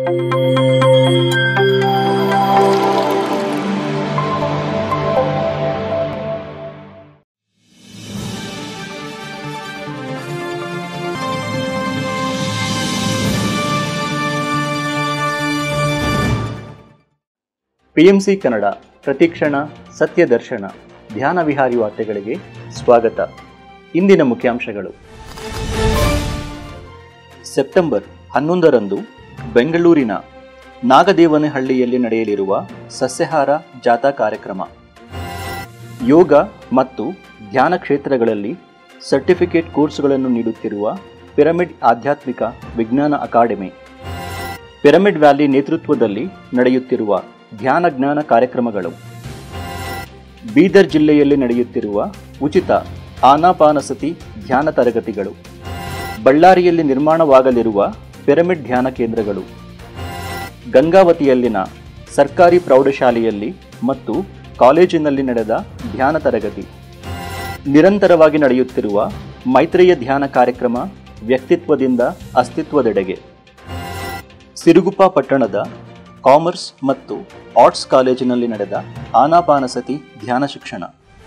PMC Kannada ಪ್ರತಿಕ್ಷಣ ಸತ್ಯ ದರ್ಶನ ಧ್ಯಾನ ವಿಹಾರಿ ವಾರ್ತೆಗಳಿಗೆ ಸ್ವಾಗತ ಇಂದಿನ ಮುಖ್ಯಾಂಶಗಳು ಸೆಪ್ಟೆಂಬರ್ ಹನ್ನೊಂದರಂದು ಬೆಂಗಳೂರಿನ ನಾಗದೇವನಹಳ್ಳಿಯಲ್ಲಿ ನಡೆಯಲಿರುವ ಸಸ್ಯಹಾರ ಜಾಥಾ ಕಾರ್ಯಕ್ರಮ ಯೋಗ ಮತ್ತು ಧ್ಯಾನ ಕ್ಷೇತ್ರಗಳಲ್ಲಿ ಸರ್ಟಿಫಿಕೇಟ್ ಕೋರ್ಸ್ಗಳನ್ನು ನೀಡುತ್ತಿರುವ ಪಿರಮಿಡ್ ಆಧ್ಯಾತ್ಮಿಕ ವಿಜ್ಞಾನ ಅಕಾಡೆಮಿ ಪಿರಮಿಡ್ ವ್ಯಾಲಿ ನೇತೃತ್ವದಲ್ಲಿ ನಡೆಯುತ್ತಿರುವ ಧ್ಯಾನ ಜ್ಞಾನ ಕಾರ್ಯಕ್ರಮಗಳು ಬೀದರ್ ಜಿಲ್ಲೆಯಲ್ಲಿ ನಡೆಯುತ್ತಿರುವ ಉಚಿತ ಆನಾಪಾನಸತಿ ಧ್ಯಾನ ತರಗತಿಗಳು ಬಳ್ಳಾರಿಯಲ್ಲಿ ನಿರ್ಮಾಣವಾಗಲಿರುವ ಪಿರಮಿಡ್ ಧ್ಯಾನ ಕೇಂದ್ರಗಳು ಗಂಗಾವತಿಯಲ್ಲಿನ ಸರ್ಕಾರಿ ಪ್ರೌಢಶಾಲೆಯಲ್ಲಿ ಮತ್ತು ಕಾಲೇಜಿನಲ್ಲಿ ನಡೆದ ಧ್ಯಾನ ತರಗತಿ ನಿರಂತರವಾಗಿ ನಡೆಯುತ್ತಿರುವ ಮೈತ್ರೇಯ ಧ್ಯಾನ ಕಾರ್ಯಕ್ರಮ ವ್ಯಕ್ತಿತ್ವದಿಂದ ಅಸ್ತಿತ್ವದೆಡೆಗೆ ಸಿರುಗುಪ್ಪ ಪಟ್ಟಣದ ಕಾಮರ್ಸ್ ಮತ್ತು ಆರ್ಟ್ಸ್ ಕಾಲೇಜಿನಲ್ಲಿ ನಡೆದ ಆನಾಪಾನಸತಿ ಧ್ಯಾನ ಶಿಕ್ಷಣ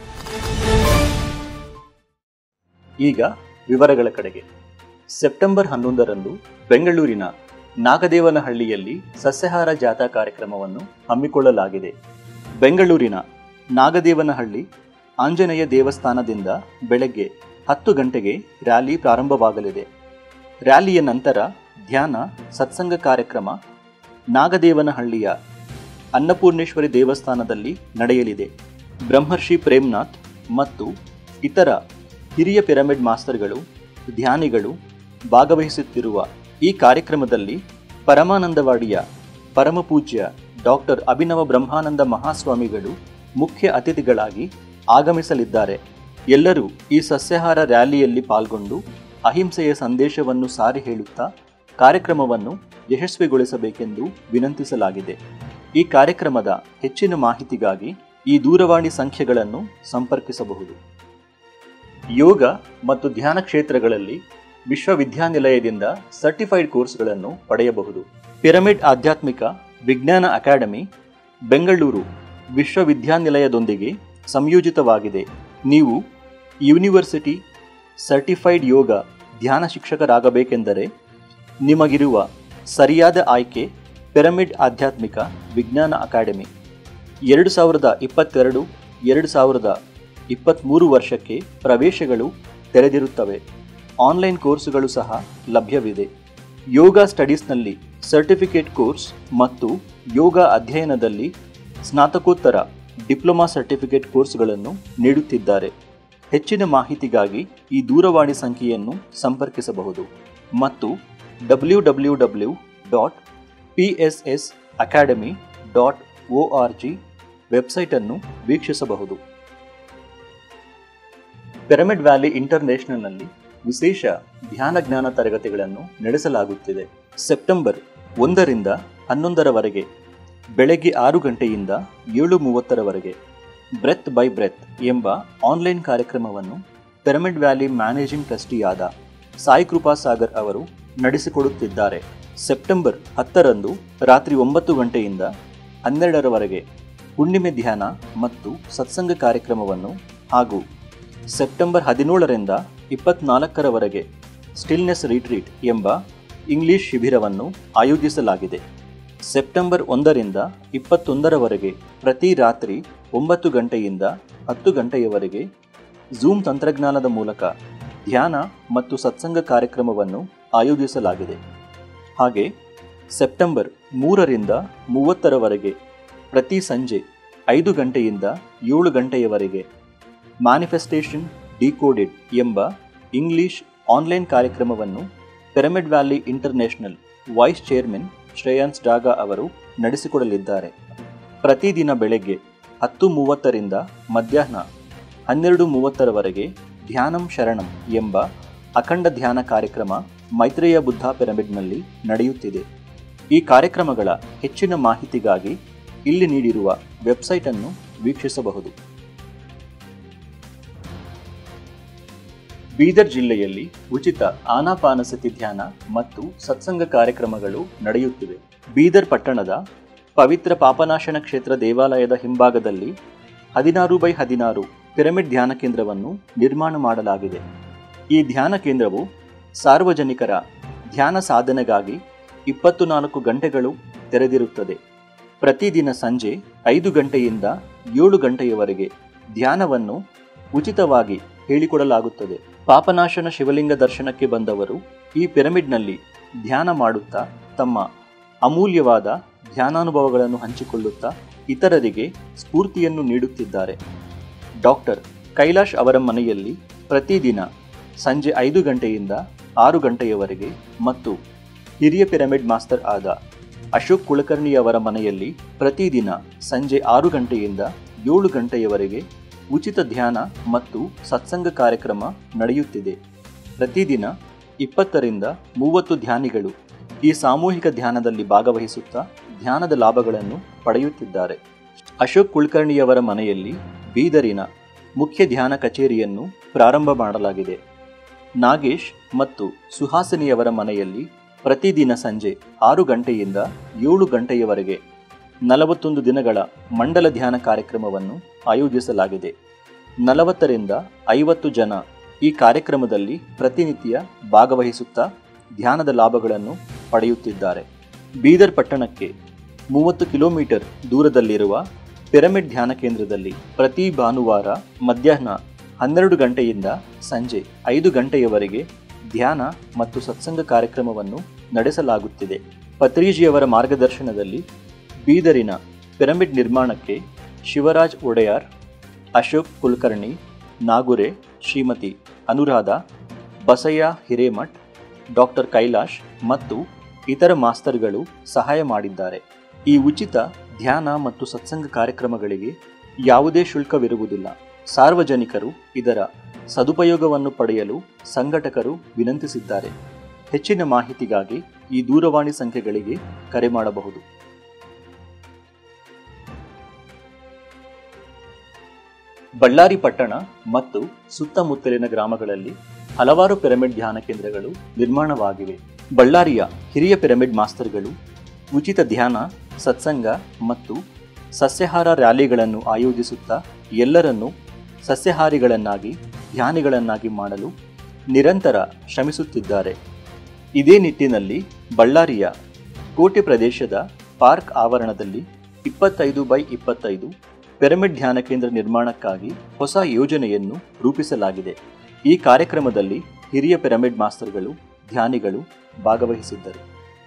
ಈಗ ವಿವರಗಳ ಕಡೆಗೆ ಸೆಪ್ಟೆಂಬರ್ ಹನ್ನೊಂದರಂದು ಬೆಂಗಳೂರಿನ ನಾಗದೇವನಹಳ್ಳಿಯಲ್ಲಿ ಸಸ್ಯಹಾರ ಜಾಥಾ ಕಾರ್ಯಕ್ರಮವನ್ನು ಹಮ್ಮಿಕೊಳ್ಳಲಾಗಿದೆ ಬೆಂಗಳೂರಿನ ನಾಗದೇವನಹಳ್ಳಿ ಆಂಜನೇಯ ದೇವಸ್ಥಾನದಿಂದ ಬೆಳಗ್ಗೆ ಹತ್ತು ಗಂಟೆಗೆ ರ್ಯಾಲಿ ಪ್ರಾರಂಭವಾಗಲಿದೆ ರ್ಯಾಲಿಯ ನಂತರ ಧ್ಯಾನ ಸತ್ಸಂಗ ಕಾರ್ಯಕ್ರಮ ನಾಗದೇವನಹಳ್ಳಿಯ ಅನ್ನಪೂರ್ಣೇಶ್ವರಿ ದೇವಸ್ಥಾನದಲ್ಲಿ ನಡೆಯಲಿದೆ ಬ್ರಹ್ಮರ್ಷಿ ಪ್ರೇಮ್ನಾಥ್ ಮತ್ತು ಇತರ ಹಿರಿಯ ಪಿರಮಿಡ್ ಮಾಸ್ತರ್ಗಳು ಧ್ಯಾನಿಗಳು ಭಾಗವಹಿಸುತ್ತಿರುವ ಈ ಕಾರ್ಯಕ್ರಮದಲ್ಲಿ ಪರಮಾನಂದವಾಡಿಯ ಪರಮಪೂಜ್ಯ ಡಾಕ್ಟರ್ ಅಭಿನವ ಬ್ರಹ್ಮಾನಂದ ಮಹಾಸ್ವಾಮಿಗಳು ಮುಖ್ಯ ಅತಿಥಿಗಳಾಗಿ ಆಗಮಿಸಲಿದ್ದಾರೆ ಎಲ್ಲರೂ ಈ ಸಸ್ಯಾಹಾರ ರ್ಯಾಲಿಯಲ್ಲಿ ಪಾಲ್ಗೊಂಡು ಅಹಿಂಸೆಯ ಸಂದೇಶವನ್ನು ಸಾರಿ ಹೇಳುತ್ತಾ ಕಾರ್ಯಕ್ರಮವನ್ನು ಯಶಸ್ವಿಗೊಳಿಸಬೇಕೆಂದು ವಿನಂತಿಸಲಾಗಿದೆ ಈ ಕಾರ್ಯಕ್ರಮದ ಹೆಚ್ಚಿನ ಮಾಹಿತಿಗಾಗಿ ಈ ದೂರವಾಣಿ ಸಂಖ್ಯೆಗಳನ್ನು ಸಂಪರ್ಕಿಸಬಹುದು ಯೋಗ ಮತ್ತು ಧ್ಯಾನ ಕ್ಷೇತ್ರಗಳಲ್ಲಿ ವಿಶ್ವವಿದ್ಯಾನಿಲಯದಿಂದ ಸರ್ಟಿಫೈಡ್ ಕೋರ್ಸ್ಗಳನ್ನು ಪಡೆಯಬಹುದು ಪಿರಮಿಡ್ ಆಧ್ಯಾತ್ಮಿಕ ವಿಜ್ಞಾನ ಅಕಾಡೆಮಿ ಬೆಂಗಳೂರು ವಿಶ್ವವಿದ್ಯಾನಿಲಯದೊಂದಿಗೆ ಸಂಯೋಜಿತವಾಗಿದೆ ನೀವು ಯೂನಿವರ್ಸಿಟಿ ಸರ್ಟಿಫೈಡ್ ಯೋಗ ಧ್ಯಾನ ಶಿಕ್ಷಕರಾಗಬೇಕೆಂದರೆ ನಿಮಗಿರುವ ಸರಿಯಾದ ಆಯ್ಕೆ ಪಿರಮಿಡ್ ಆಧ್ಯಾತ್ಮಿಕ ವಿಜ್ಞಾನ ಅಕಾಡೆಮಿ ಎರಡು ಸಾವಿರದ ಇಪ್ಪತ್ತೆರಡು ಎರಡು ಸಾವಿರದ ಇಪ್ಪತ್ತ್ಮೂರು ವರ್ಷಕ್ಕೆ ಪ್ರವೇಶಗಳು ತೆರೆದಿರುತ್ತವೆ ಆನ್ಲೈನ್ ಕೋರ್ಸುಗಳು ಸಹ ಲಭ್ಯವಿದೆ ಯೋಗ ಸ್ಟಡೀಸ್ನಲ್ಲಿ ಸರ್ಟಿಫಿಕೇಟ್ ಕೋರ್ಸ್ ಮತ್ತು ಯೋಗ ಅಧ್ಯಯನದಲ್ಲಿ ಸ್ನಾತಕೋತ್ತರ ಡಿಪ್ಲೊಮಾ ಸರ್ಟಿಫಿಕೇಟ್ ಕೋರ್ಸ್ಗಳನ್ನು ನೀಡುತ್ತಿದ್ದಾರೆ ಹೆಚ್ಚಿನ ಮಾಹಿತಿಗಾಗಿ ಈ ದೂರವಾಣಿ ಸಂಖ್ಯೆಯನ್ನು ಸಂಪರ್ಕಿಸಬಹುದು ಮತ್ತು W W W dot P S S academy dot O R G ವೆಬ್ಸೈಟನ್ನು ವೀಕ್ಷಿಸಬಹುದು ಪಿರಮಿಡ್ ವ್ಯಾಲಿ ಇಂಟರ್ನ್ಯಾಷನಲ್ನಲ್ಲಿ ವಿಶೇಷ ಧ್ಯಾನ ಜ್ಞಾನ ತರಗತಿಗಳನ್ನು ನಡೆಸಲಾಗುತ್ತಿದೆ ಸೆಪ್ಟೆಂಬರ್ ಒಂದರಿಂದ ಹನ್ನೊಂದರವರೆಗೆ ಬೆಳಗ್ಗೆ ಆರು ಗಂಟೆಯಿಂದ ಏಳು ಮೂವತ್ತರವರೆಗೆ ಬ್ರೆತ್ ಬೈ ಬ್ರೆತ್ ಎಂಬ ಆನ್ಲೈನ್ ಕಾರ್ಯಕ್ರಮವನ್ನು ಪಿರಮಿಡ್ ವ್ಯಾಲಿ ಮ್ಯಾನೇಜಿಂಗ್ ಟ್ರಸ್ಟಿಯಾದ ಸಾಯಿ ಕೃಪಾ ಸಾಗರ್ ಅವರು ನಡೆಸಿಕೊಡುತ್ತಿದ್ದಾರೆ ಸೆಪ್ಟೆಂಬರ್ ಹತ್ತರಂದು ರಾತ್ರಿ ಒಂಬತ್ತು ಗಂಟೆಯಿಂದ ಹನ್ನೆರಡರವರೆಗೆ ಹುಣ್ಣಿಮೆ ಧ್ಯಾನ ಮತ್ತು ಸತ್ಸಂಗ ಕಾರ್ಯಕ್ರಮವನ್ನು ಹಾಗೂ ಸೆಪ್ಟೆಂಬರ್ ಹದಿನೇಳರಿಂದ ಇಪ್ಪತ್ನಾಲ್ಕರವರೆಗೆ ಸ್ಟಿಲ್ನೆಸ್ ರಿಟ್ರೀಟ್ ಎಂಬ ಇಂಗ್ಲಿಷ್ ಶಿಬಿರವನ್ನು ಆಯೋಜಿಸಲಾಗಿದೆ ಸೆಪ್ಟೆಂಬರ್ ಒಂದರಿಂದ ಇಪ್ಪತ್ತೊಂದರವರೆಗೆ ಪ್ರತಿ ರಾತ್ರಿ ಒಂಬತ್ತು ಗಂಟೆಯಿಂದ ಹತ್ತು ಗಂಟೆಯವರೆಗೆ ಝೂಮ್ ತಂತ್ರಜ್ಞಾನದ ಮೂಲಕ ಧ್ಯಾನ ಮತ್ತು ಸತ್ಸಂಗ ಕಾರ್ಯಕ್ರಮವನ್ನು ಆಯೋಜಿಸಲಾಗಿದೆ ಹಾಗೆ ಸೆಪ್ಟೆಂಬರ್ ಮೂರರಿಂದ ಮೂವತ್ತರವರೆಗೆ ಪ್ರತಿ ಸಂಜೆ ಐದು ಗಂಟೆಯಿಂದ ಏಳು ಗಂಟೆಯವರೆಗೆ ಮ್ಯಾನಿಫೆಸ್ಟೇಷನ್ ಡಿಕೋಡೆಡ್ ಎಂಬ ಇಂಗ್ಲಿಷ್ ಆನ್ಲೈನ್ ಕಾರ್ಯಕ್ರಮವನ್ನು pyramid valley international vice chairman Shreyans Daga ಅವರು ನಡೆಸಿಕೊಡಲಿದ್ದಾರೆ ಪ್ರತಿದಿನ ಬೆಳಗ್ಗೆ ಹತ್ತು ಮೂವತ್ತರಿಂದ ಮಧ್ಯಾಹ್ನ ಹನ್ನೆರಡು ಮೂವತ್ತರವರೆಗೆ ಧ್ಯಾನಂ ಶರಣಂ ಎಂಬ ಅಖಂಡ ಧ್ಯಾನ ಕಾರ್ಯಕ್ರಮ ಮೈತ್ರೇಯ ಬುದ್ಧ ಪಿರಮಿಡ್ನಲ್ಲಿ ನಡೆಯುತ್ತಿದೆ ಈ ಕಾರ್ಯಕ್ರಮಗಳ ಹೆಚ್ಚಿನ ಮಾಹಿತಿಗಾಗಿ ಇಲ್ಲಿ ನೀಡಿರುವ ವೆಬ್ಸೈಟ್ ಅನ್ನು ವೀಕ್ಷಿಸಬಹುದು ಬೀದರ್ ಜಿಲ್ಲೆಯಲ್ಲಿ ಉಚಿತ ಆನಾಪಾನಸತಿ ಧ್ಯಾನ ಮತ್ತು ಸತ್ಸಂಗ ಕಾರ್ಯಕ್ರಮಗಳು ನಡೆಯುತ್ತಿವೆ ಬೀದರ್ ಪಟ್ಟಣದ ಪವಿತ್ರ ಪಾಪನಾಶನ ಕ್ಷೇತ್ರ ದೇವಾಲಯದ ಹಿಂಭಾಗದಲ್ಲಿ ಹದಿನಾರು ಬೈ ಹದಿನಾರು ಪಿರಮಿಡ್ ಧ್ಯಾನ ಕೇಂದ್ರವನ್ನು ನಿರ್ಮಾಣ ಮಾಡಲಾಗಿದೆ ಈ ಧ್ಯಾನ ಕೇಂದ್ರವು ಸಾರ್ವಜನಿಕರ ಧ್ಯಾನ ಸಾಧನೆಗಾಗಿ ಇಪ್ಪತ್ತು ನಾಲ್ಕು ಗಂಟೆಗಳು ತೆರೆದಿರುತ್ತದೆ ಪ್ರತಿದಿನ ಸಂಜೆ ಐದು ಗಂಟೆಯಿಂದ ಏಳು ಗಂಟೆಯವರೆಗೆ ಧ್ಯಾನವನ್ನು ಉಚಿತವಾಗಿ ಹೇಳಿಕೊಡಲಾಗುತ್ತದೆ ಪಾಪನಾಶನ ಶಿವಲಿಂಗ ದರ್ಶನಕ್ಕೆ ಬಂದವರು ಈ ಪಿರಮಿಡ್ನಲ್ಲಿ ಧ್ಯಾನ ಮಾಡುತ್ತಾ ತಮ್ಮ ಅಮೂಲ್ಯವಾದ ಧ್ಯಾನಾನುಭವಗಳನ್ನು ಹಂಚಿಕೊಳ್ಳುತ್ತಾ ಇತರರಿಗೆ ಸ್ಫೂರ್ತಿಯನ್ನು ನೀಡುತ್ತಿದ್ದಾರೆ ಡಾಕ್ಟರ್ ಕೈಲಾಶ್ ಅವರ ಮನೆಯಲ್ಲಿ ಪ್ರತಿದಿನ ಸಂಜೆ ಐದು ಗಂಟೆಯಿಂದ ಆರು ಗಂಟೆಯವರೆಗೆ ಮತ್ತು ಹಿರಿಯ ಪಿರಮಿಡ್ ಮಾಸ್ಟರ್ ಆದ ಅಶೋಕ್ ಕುಲಕರ್ಣಿಯವರ ಮನೆಯಲ್ಲಿ ಪ್ರತಿದಿನ ಸಂಜೆ ಆರು ಗಂಟೆಯಿಂದ ಏಳು ಗಂಟೆಯವರೆಗೆ ಉಚಿತ ಧ್ಯಾನ ಮತ್ತು ಸತ್ಸಂಗ ಕಾರ್ಯಕ್ರಮ ನಡೆಯುತ್ತಿದೆ ಪ್ರತಿದಿನ ಇಪ್ಪತ್ತರಿಂದ ಮೂವತ್ತು ಧ್ಯಾನಿಗಳು ಈ ಸಾಮೂಹಿಕ ಧ್ಯಾನದಲ್ಲಿ ಭಾಗವಹಿಸುತ್ತಾ ಧ್ಯಾನದ ಲಾಭಗಳನ್ನು ಪಡೆಯುತ್ತಿದ್ದಾರೆ ಅಶೋಕ್ ಕುಲಕರ್ಣಿಯವರ ಮನೆಯಲ್ಲಿ ಬೀದರಿನ ಮುಖ್ಯ ಧ್ಯಾನ ಕಚೇರಿಯನ್ನು ಪ್ರಾರಂಭ ಮಾಡಲಾಗಿದೆ ನಾಗೇಶ್ ಮತ್ತು ಸುಹಾಸಿನಿಯವರ ಮನೆಯಲ್ಲಿ ಪ್ರತಿದಿನ ಸಂಜೆ ಆರು ಗಂಟೆಯಿಂದ ಏಳು ಗಂಟೆಯವರೆಗೆ ನಲವತ್ತೊಂದು ದಿನಗಳ ಮಂಡಲ ಧ್ಯಾನ ಕಾರ್ಯಕ್ರಮವನ್ನು ಆಯೋಜಿಸಲಾಗಿದೆ ನಲವತ್ತರಿಂದ ಐವತ್ತು ಜನ ಈ ಕಾರ್ಯಕ್ರಮದಲ್ಲಿ ಪ್ರತಿನಿತ್ಯ ಭಾಗವಹಿಸುತ್ತಾ ಧ್ಯಾನದ ಲಾಭಗಳನ್ನು ಪಡೆಯುತ್ತಿದ್ದಾರೆ ಬೀದರ್ ಪಟ್ಟಣಕ್ಕೆ ಮೂವತ್ತು ಕಿಲೋಮೀಟರ್ ದೂರದಲ್ಲಿರುವ ಪಿರಮಿಡ್ ಧ್ಯಾನ ಕೇಂದ್ರದಲ್ಲಿ ಪ್ರತಿ ಭಾನುವಾರ ಮಧ್ಯಾಹ್ನ ಹನ್ನೆರಡು ಗಂಟೆಯಿಂದ ಸಂಜೆ ಐದು ಗಂಟೆಯವರೆಗೆ ಧ್ಯಾನ ಮತ್ತು ಸತ್ಸಂಗ ಕಾರ್ಯಕ್ರಮವನ್ನು ನಡೆಸಲಾಗುತ್ತಿದೆ ಪತ್ರಿಜಿಯವರ ಮಾರ್ಗದರ್ಶನದಲ್ಲಿ ಬೀದರಿನ ಪಿರಮಿಡ್ ನಿರ್ಮಾಣಕ್ಕೆ ಶಿವರಾಜ್ ಒಡೆಯಾರ್ ಅಶೋಕ್ ಕುಲಕರ್ಣಿ ನಾಗುರೆ ಶ್ರೀಮತಿ ಅನುರಾಧ ಬಸಯ್ಯ ಹಿರೇಮಠ್ ಡಾಕ್ಟರ್ ಕೈಲಾಶ್ ಮತ್ತು ಇತರ ಮಾಸ್ತರ್ಗಳು ಸಹಾಯ ಮಾಡಿದ್ದಾರೆ ಈ ಉಚಿತ ಧ್ಯಾನ ಮತ್ತು ಸತ್ಸಂಗ ಕಾರ್ಯಕ್ರಮಗಳಿಗೆ ಯಾವುದೇ ಶುಲ್ಕವಿರುವುದಿಲ್ಲ ಸಾರ್ವಜನಿಕರು ಇದರ ಸದುಪಯೋಗವನ್ನು ಪಡೆಯಲು ಸಂಘಟಕರು ವಿನಂತಿಸಿದ್ದಾರೆ ಹೆಚ್ಚಿನ ಮಾಹಿತಿಗಾಗಿ ಈ ದೂರವಾಣಿ ಸಂಖ್ಯೆಗಳಿಗೆ ಕರೆ ಮಾಡಬಹುದು ಬಳ್ಳಾರಿ ಪಟ್ಟಣ ಮತ್ತು ಸುತ್ತಮುತ್ತಲಿನ ಗ್ರಾಮಗಳಲ್ಲಿ ಹಲವಾರು ಪಿರಮಿಡ್ ಧ್ಯಾನ ಕೇಂದ್ರಗಳು ನಿರ್ಮಾಣವಾಗಿವೆ ಬಳ್ಳಾರಿಯ ಹಿರಿಯ ಪಿರಮಿಡ್ ಮಾಸ್ತರ್ಗಳು ಉಚಿತ ಧ್ಯಾನ ಸತ್ಸಂಗ ಮತ್ತು ಸಸ್ಯಹಾರ ರ್ಯಾಲಿಗಳನ್ನು ಆಯೋಜಿಸುತ್ತಾ ಎಲ್ಲರನ್ನೂ ಸಸ್ಯಹಾರಿಗಳನ್ನಾಗಿ ಧ್ಯಾನಿಗಳನ್ನಾಗಿ ಮಾಡಲು ನಿರಂತರ ಶ್ರಮಿಸುತ್ತಿದ್ದಾರೆ ಇದೇ ನಿಟ್ಟಿನಲ್ಲಿ ಬಳ್ಳಾರಿಯ ಕೋಟೆ ಪ್ರದೇಶದ ಪಾರ್ಕ್ ಆವರಣದಲ್ಲಿ ಇಪ್ಪತ್ತೈದು ಬೈ ಇಪ್ಪತ್ತೈದು ಪಿರಮಿಡ್ ಧ್ಯಾನ ಕೇಂದ್ರ ನಿರ್ಮಾಣಕ್ಕಾಗಿ ಹೊಸ ಯೋಜನೆಯನ್ನು ರೂಪಿಸಲಾಗಿದೆ ಈ ಕಾರ್ಯಕ್ರಮದಲ್ಲಿ ಹಿರಿಯ ಪಿರಮಿಡ್ ಮಾಸ್ತರ್ಗಳು ಧ್ಯಾನಿಗಳು ಭಾಗವಹಿಸಿದ್ದರು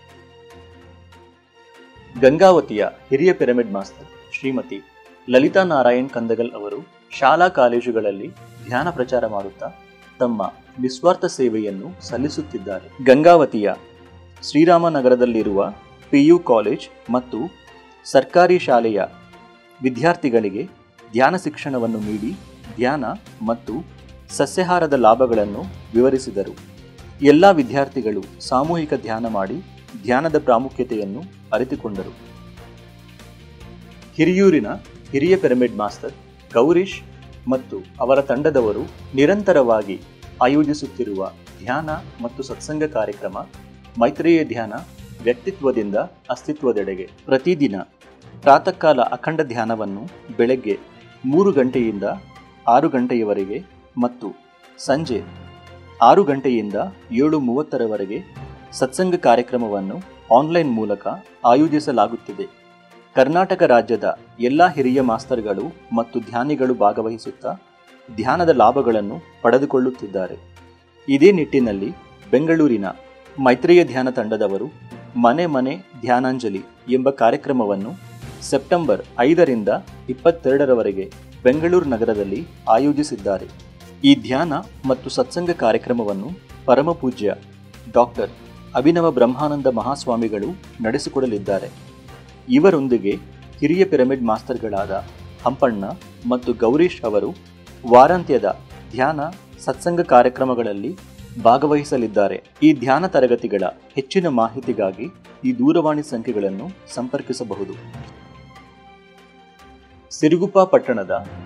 ಗಂಗಾವತಿಯ ಹಿರಿಯ ಪಿರಮಿಡ್ ಮಾಸ್ತರ್ ಶ್ರೀಮತಿ ಲಲಿತಾ ನಾರಾಯಣ್ ಕಂದಗಲ್ ಅವರು ಶಾಲಾ ಕಾಲೇಜುಗಳಲ್ಲಿ ಧ್ಯಾನ ಪ್ರಚಾರ ಮಾಡುತ್ತಾ ತಮ್ಮ ನಿಸ್ವಾರ್ಥ ಸೇವೆಯನ್ನು ಸಲ್ಲಿಸುತ್ತಿದ್ದಾರೆ ಗಂಗಾವತಿಯ ಶ್ರೀರಾಮನಗರದಲ್ಲಿರುವ ಪಿಯು ಕಾಲೇಜ್ ಮತ್ತು ಸರ್ಕಾರಿ ಶಾಲೆಯ ವಿದ್ಯಾರ್ಥಿಗಳಿಗೆ ಧ್ಯಾನ ಶಿಕ್ಷಣವನ್ನು ನೀಡಿ ಧ್ಯಾನ ಮತ್ತು ಸಸ್ಯಹಾರದ ಲಾಭಗಳನ್ನು ವಿವರಿಸಿದರು ಎಲ್ಲ ವಿದ್ಯಾರ್ಥಿಗಳು ಸಾಮೂಹಿಕ ಧ್ಯಾನ ಮಾಡಿ ಧ್ಯಾನದ ಪ್ರಾಮುಖ್ಯತೆಯನ್ನು ಅರಿತುಕೊಂಡರು ಹಿರಿಯೂರಿನ ಹಿರಿಯ ಪಿರಮಿಡ್ ಮಾಸ್ಟರ್ ಗೌರೀಶ್ ಮತ್ತು ಅವರ ತಂಡದವರು ನಿರಂತರವಾಗಿ ಆಯೋಜಿಸುತ್ತಿರುವ ಧ್ಯಾನ ಮತ್ತು ಸತ್ಸಂಗ ಕಾರ್ಯಕ್ರಮ ಮೈತ್ರೇಯ ಧ್ಯಾನ ವ್ಯಕ್ತಿತ್ವದಿಂದ ಅಸ್ತಿತ್ವದೆಡೆಗೆ ಪ್ರತಿದಿನ ಪ್ರಾತಃ ಕಾಲ ಅಖಂಡ ಧ್ಯಾನವನ್ನು ಬೆಳಗ್ಗೆ ಮೂರು ಗಂಟೆಯಿಂದ ಆರು ಗಂಟೆಯವರೆಗೆ ಮತ್ತು ಸಂಜೆ ಆರು ಗಂಟೆಯಿಂದ ಏಳು ಮೂವತ್ತರವರೆಗೆ ಸತ್ಸಂಗ ಕಾರ್ಯಕ್ರಮವನ್ನು ಆನ್ಲೈನ್ ಮೂಲಕ ಆಯೋಜಿಸಲಾಗುತ್ತಿದೆ ಕರ್ನಾಟಕ ರಾಜ್ಯದ ಎಲ್ಲ ಹಿರಿಯ ಮಾಸ್ತರ್ಗಳು ಮತ್ತು ಧ್ಯಾನಿಗಳು ಭಾಗವಹಿಸುತ್ತಾ ಧ್ಯಾನದ ಲಾಭಗಳನ್ನು ಪಡೆದುಕೊಳ್ಳುತ್ತಿದ್ದಾರೆ ಇದೇ ನಿಟ್ಟಿನಲ್ಲಿ ಬೆಂಗಳೂರಿನ ಮೈತ್ರೇಯ ಧ್ಯಾನ ತಂಡದವರು ಮನೆ ಮನೆ ಧ್ಯಾನಾಂಜಲಿ ಎಂಬ ಕಾರ್ಯಕ್ರಮವನ್ನು ಸೆಪ್ಟೆಂಬರ್ ಐದರಿಂದ ಇಪ್ಪತ್ತೆರಡರವರೆಗೆ ಬೆಂಗಳೂರು ನಗರದಲ್ಲಿ ಆಯೋಜಿಸಿದ್ದಾರೆ ಈ ಧ್ಯಾನ ಮತ್ತು ಸತ್ಸಂಗ ಕಾರ್ಯಕ್ರಮವನ್ನು ಪರಮಪೂಜ್ಯ ಡಾಕ್ಟರ್ ಅಭಿನವ ಬ್ರಹ್ಮಾನಂದ ಮಹಾಸ್ವಾಮಿಗಳು ನಡೆಸಿಕೊಡಲಿದ್ದಾರೆ ಇವರೊಂದಿಗೆ ಹಿರಿಯ ಪಿರಮಿಡ್ ಮಾಸ್ತರ್ಗಳಾದ ಹಂಪಣ್ಣ ಮತ್ತು ಗೌರೀಶ್ ಅವರು ವಾರಾಂತ್ಯದ ಧ್ಯಾನ ಸತ್ಸಂಗ ಕಾರ್ಯಕ್ರಮಗಳಲ್ಲಿ ಭಾಗವಹಿಸಲಿದ್ದಾರೆ ಈ ಧ್ಯಾನ ತರಗತಿಗಳ ಹೆಚ್ಚಿನ ಮಾಹಿತಿಗಾಗಿ ಈ ದೂರವಾಣಿ ಸಂಖ್ಯೆಗಳನ್ನು ಸಂಪರ್ಕಿಸಬಹುದು ಸಿರುಗುಪ್ಪ ಪಟ್ಟಣದ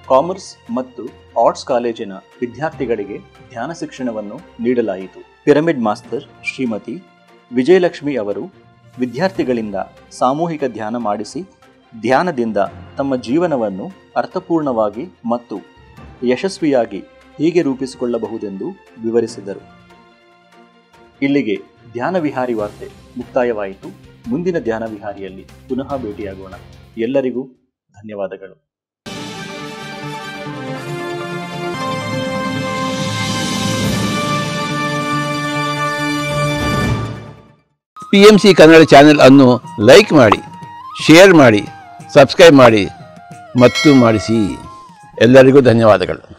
ಕಾಮರ್ಸ್ ಮತ್ತು ಆರ್ಟ್ಸ್ ಕಾಲೇಜಿನ ವಿದ್ಯಾರ್ಥಿಗಳಿಗೆ ಧ್ಯಾನ ಶಿಕ್ಷಣವನ್ನು ನೀಡಲಾಯಿತು ಪಿರಮಿಡ್ ಮಾಸ್ತರ್ ಶ್ರೀಮತಿ ವಿಜಯಲಕ್ಷ್ಮಿ ಅವರು ವಿದ್ಯಾರ್ಥಿಗಳಿಂದ ಸಾಮೂಹಿಕ ಧ್ಯಾನ ಮಾಡಿಸಿ ಧ್ಯಾನದಿಂದ ತಮ್ಮ ಜೀವನವನ್ನು ಅರ್ಥಪೂರ್ಣವಾಗಿ ಮತ್ತು ಯಶಸ್ವಿಯಾಗಿ ಹೇಗೆ ರೂಪಿಸಿಕೊಳ್ಳಬಹುದೆಂದು ವಿವರಿಸಿದರು ಇಲ್ಲಿಗೆ ಧ್ಯಾನ ವಿಹಾರಿ ವಾರ್ತೆ ಮುಕ್ತಾಯವಾಯಿತು ಮುಂದಿನ ಧ್ಯಾನ ವಿಹಾರಿಯಲ್ಲಿ ಪುನಃ ಭೇಟಿಯಾಗೋಣ ಎಲ್ಲರಿಗೂ ಧನ್ಯವಾದಗಳು P M C Kannada channel ಅನ್ನು ಲೈಕ್ ಮಾಡಿ ಶೇರ್ ಮಾಡಿ ಸಬ್ಸ್ಕ್ರೈಬ್ ಮಾಡಿ ಮತ್ತು ಮಾಡಿಸಿ ಎಲ್ಲರಿಗೂ ಧನ್ಯವಾದಗಳು